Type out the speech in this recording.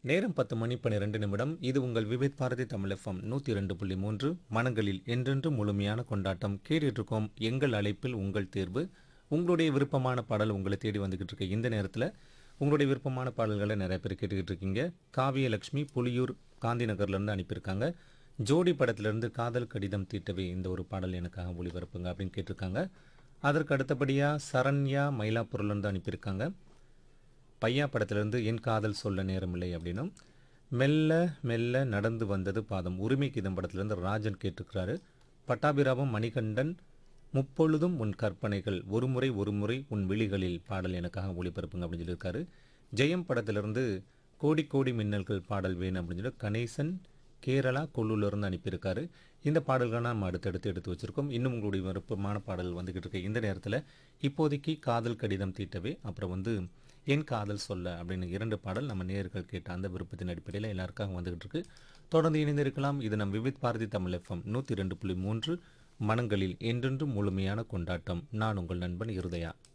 நேரம் பத்து மணி பன்னிரெண்டு நிமிடம் இது உங்கள் விவேத் பாரதி தமிழ் எஃப்எம் நூற்றி ரெண்டு புள்ளி மூன்று மனங்களில் என்றென்று முழுமையான கொண்டாட்டம் கேட்டுட்டு இருக்கோம் எங்கள் அழைப்பில் உங்கள் தேர்வு உங்களுடைய விருப்பமான பாடல் உங்களை தேடி வந்துக்கிட்டு இருக்க இந்த நேரத்தில் உங்களுடைய விருப்பமான பாடல்களை நிறைய பேர் கேட்டுக்கிட்டு இருக்கீங்க காவியலட்சுமி புலியூர் காந்தி நகர்லேருந்து அனுப்பியிருக்காங்க ஜோடி படத்திலிருந்து காதல் கடிதம் தீட்டவே இந்த ஒரு பாடல் எனக்காக ஒளிபரப்புங்க அப்படின்னு கேட்டிருக்காங்க அதற்கு அடுத்தபடியாக சரண்யா மயிலாப்பூர்லேருந்து அனுப்பியிருக்காங்க பையா படத்திலிருந்து என் காதல் சொல்ல நேரமில்லை அப்படின்னும் மெல்ல மெல்ல நடந்து வந்தது பாதம் உரிமை கீதம் படத்திலிருந்து ராஜன் கேட்டிருக்கிறாரு பட்டாபிராமம் மணிகண்டன் முப்பொழுதும் உன் கற்பனைகள் ஒருமுறை ஒருமுறை உன் விழிகளில் பாடல் எனக்காக ஒளிபரப்புங்க அப்படின்னு சொல்லியிருக்காரு ஜெயம் படத்திலிருந்து கோடி கோடி மின்னல்கள் பாடல் வேணும் அப்படின்னு சொல்லி கணேசன் கேரளா கொல்லூர்லேருந்து அனுப்பியிருக்காரு இந்த பாடல்களை நம்ம அடுத்தடுத்து எடுத்து வச்சுருக்கோம் இன்னும் உங்களுடைய விருப்பமான பாடல் வந்துக்கிட்டு இருக்க இந்த நேரத்தில் இப்போதைக்கு காதல் கடிதம் தீட்டவே அப்புறம் வந்து என் காதல் சொல்ல அப்படின்னு இரண்டு பாடல் நம்ம நேர்கள் கேட்ட அந்த விருப்பத்தின் அடிப்படையில் எல்லாருக்காக வந்துகிட்டு இருக்கு தொடர்ந்து இணைந்திருக்கலாம் இது நம் விவித் பாரதி தமிழ் எஃப்எம் நூற்றி ரெண்டு புள்ளி மூன்று மனங்களில் என்றென்றும் முழுமையான கொண்டாட்டம் நான் உங்கள் நண்பன் இருதயா